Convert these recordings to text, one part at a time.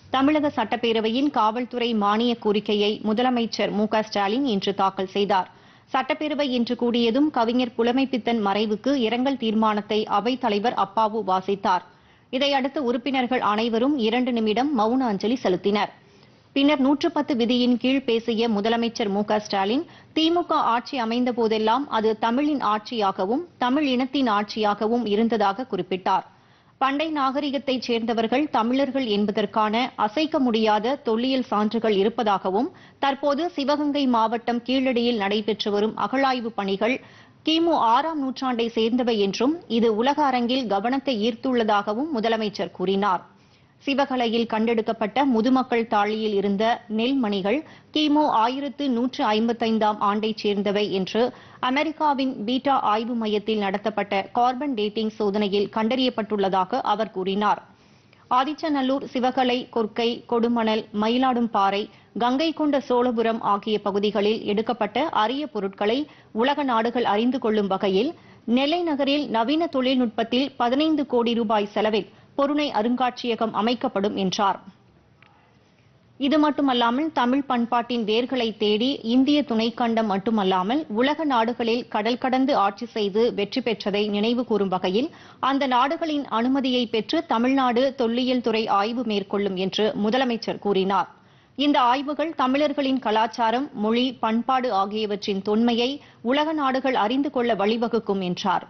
தமிழக சட்டப்பேரவையின் காவல்துறை மானிய கோரிக்கையை முதலமைச்சர் மு க ஸ்டாலின் இன்று தாக்கல் செய்தார் சட்டப்பேரவை இன்று கூடியதும் கவிஞர் புலமைப்பித்தன் மறைவுக்கு இரங்கல் தீர்மானத்தை அவைத் தலைவர் அப்பாவு வாசித்தார் இதையடுத்து உறுப்பினர்கள் அனைவரும் இரண்டு நிமிடம் மௌன அஞ்சலி செலுத்தினர் பின்னர் நூற்று பத்து விதியின் கீழ் பேசிய முதலமைச்சர் மு க ஸ்டாலின் திமுக ஆட்சி அமைந்த போதெல்லாம் அது தமிழின் ஆட்சியாகவும் தமிழ் இனத்தின் ஆட்சியாகவும் இருந்ததாக குறிப்பிட்டார் பண்டை நாகரிகத்தைச் சேர்ந்தவர்கள் தமிழர்கள் என்பதற்கான அசைக்க முடியாத தொல்லியல் சான்றுகள் இருப்பதாகவும் தற்போது சிவகங்கை மாவட்டம் கீழடியில் நடைபெற்று வரும் அகழாய்வு பணிகள் கிமு ஆறாம் நூற்றாண்டை சேர்ந்தவை என்றும் இது உலக அரங்கில் கவனத்தை ஈர்த்துள்ளதாகவும் முதலமைச்சர் கூறினார் சிவகலையில் கண்டெடுக்கப்பட்ட முதுமக்கள் தாழியில் இருந்த நெல்மணிகள் கிமு ஆயிரத்து நூற்று ஐம்பத்தைந்தாம் ஆண்டைச் சேர்ந்தவை என்று அமெரிக்காவின் பீட்டா ஆய்வு மையத்தில் நடத்தப்பட்ட கார்பன் டேட்டிங் சோதனையில் கண்டறியப்பட்டுள்ளதாக அவர் கூறினார் ஆதிச்சநல்லூர் சிவகலை கொர்க்கை கொடுமணல் மயிலாடும்பாறை கங்கை கொண்ட சோழபுரம் ஆகிய பகுதிகளில் எடுக்கப்பட்ட அரிய பொருட்களை உலக நாடுகள் அறிந்து கொள்ளும் வகையில் நெல்லை நகரில் நவீன தொழில்நுட்பத்தில் பதினைந்து கோடி ரூபாய் செலவில் பொருணை அருங்காட்சியகம் அமைக்கப்படும் என்றார் இது மட்டுமல்லாமல் தமிழ் பண்பாட்டின் வேர்களை தேடி இந்திய துணைக்கண்டம் மட்டுமல்லாமல் உலக நாடுகளில் கடல் கடந்து ஆட்சி செய்து வெற்றி பெற்றதை நினைவு கூறும் வகையில் அந்த நாடுகளின் அனுமதியை பெற்று தமிழ்நாடு தொல்லியல் துறை ஆய்வு மேற்கொள்ளும் என்று முதலமைச்சர் கூறினார் இந்த ஆய்வுகள் தமிழர்களின் கலாச்சாரம் மொழி பண்பாடு ஆகியவற்றின் தொன்மையை உலக நாடுகள் அறிந்து கொள்ள வழிவகுக்கும் என்றார்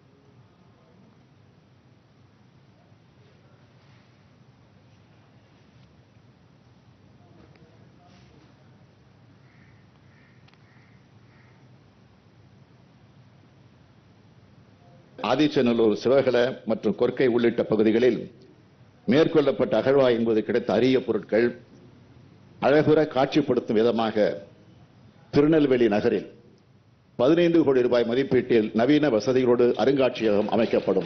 ஆதிச்சநல்லூர் சிவகல மற்றும் கொர்க்கை உள்ளிட்ட பகுதிகளில் மேற்கொள்ளப்பட்ட அகழ்வாய்வு என்பது கிடைத்த அரிய பொருட்கள் அழகுற காட்சிப்படுத்தும் விதமாக திருநெல்வேலி நகரில் பதினைந்து கோடி ரூபாய் மதிப்பீட்டில் நவீன வசதிகளோடு அருங்காட்சியகம் அமைக்கப்படும்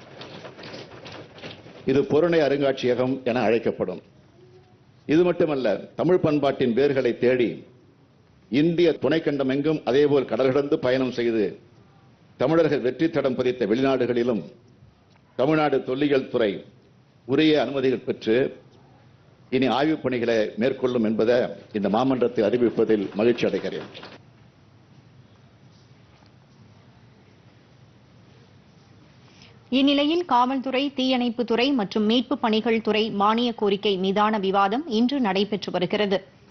இது பொருணை அருங்காட்சியகம் என அழைக்கப்படும் இது மட்டுமல்ல தமிழ் பண்பாட்டின் வேர்களை தேடி இந்திய துணைக்கண்டம் எங்கும் அதேபோல் கடல் கடந்து பயணம் செய்து தமிழர்கள் வெற்றி தடம் பதித்த வெளிநாடுகளிலும் தமிழ்நாடு தொல்லியல் துறை உரிய அனுமதிகள் பெற்று இனி ஆய்வுப் பணிகளை மேற்கொள்ளும் என்பதை இந்த மாமன்றத்தில் அறிவிப்பதில் மகிழ்ச்சி அடைகிறேன் இந்நிலையில் காவல்துறை தீயணைப்புத்துறை மற்றும் மீட்புப் பணிகள் துறை மானிய கோரிக்கை மீதான விவாதம் இன்று நடைபெற்று வருகிறது